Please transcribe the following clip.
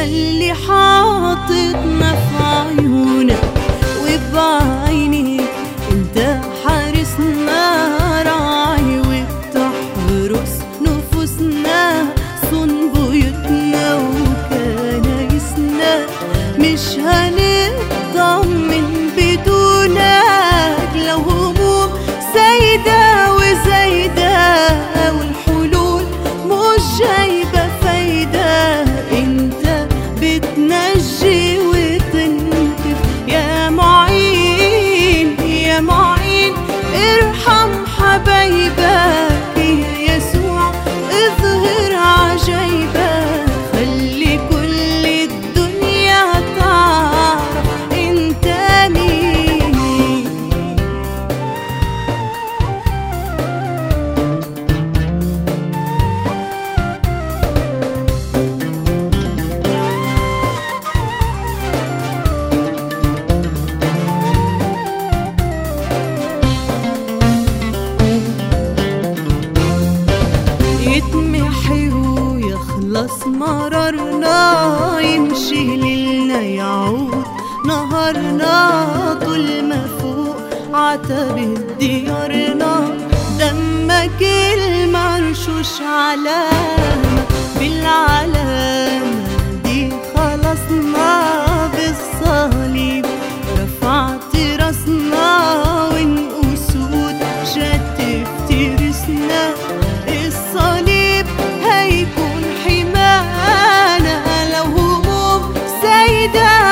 يلي حاططنا في عيونك وبعيني انت حارسنا راعي وبتحرس نفوسنا صون بيوتنا وكنايسنا مش هنطمن بدونك لو هموم زايدة وزايدة والحلول مش جايبة فايدة انت بتنجي وتنقذ يا معين يا معين ارحم حبايبك يا يسوع اظهر عجايبك خلي كل الدنيا تعرف انت مين يتمحي ويخلص مرارنا يمشي ليلنا يعود نهارنا طول ما فوق عتبة ديارنا دمك المرشوش علامة بالعلامة دي خلصنا بالصليب رفعت راسنا والأسود جت تفترسنا الصليب هيكون حمانا لو هموم زايدة